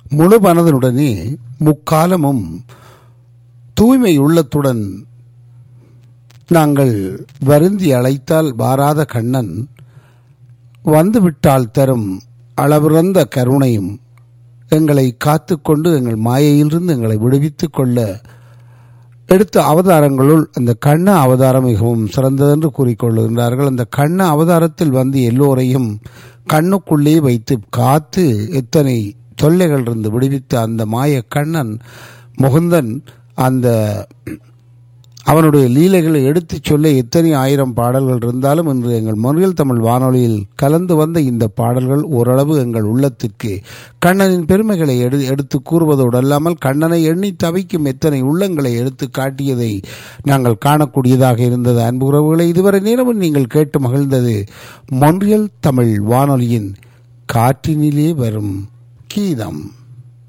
முழு மனதனுடனே முக்காலமும் தூய்மை உள்ளத்துடன் நாங்கள் வருந்தி அழைத்தால் வாராத கண்ணன் வந்துவிட்டால் தரும் அளவிறந்த கருணையும் எங்களை காத்துக்கொண்டு எங்கள் மாயையிலிருந்து எங்களை விடுவித்துக் கொள்ள எடுத்த அவதாரங்களுள் அந்த கண்ண அவதாரம் மிகவும் சிறந்ததென்று கூறிக்கொள்கின்றார்கள் அந்த கண்ண அவதாரத்தில் வந்து எல்லோரையும் கண்ணுக்குள்ளே வைத்து காத்து எத்தனை தொல்லைகள் இருந்து விடுவித்த அந்த மாய கண்ணன் முகுந்தன் அந்த அவனுடைய லீலைகளை எடுத்துச் சொல்ல எத்தனை ஆயிரம் பாடல்கள் இருந்தாலும் இன்று எங்கள் மொழியில் தமிழ் வானொலியில் கலந்து வந்த இந்த பாடல்கள் ஓரளவு எங்கள் உள்ளத்திற்கு கண்ணனின் பெருமைகளை எடு எடுத்து கூறுவதோடு அல்லாமல் கண்ணனை எண்ணி தவிக்கும் எத்தனை உள்ளங்களை எடுத்து காட்டியதை நாங்கள் காணக்கூடியதாக இருந்தது அன்பு உறவுகளை இதுவரை நேரமும் நீங்கள் கேட்டு மகிழ்ந்தது மொன்றியல் தமிழ் வானொலியின் காற்றினிலே வரும் கீதம்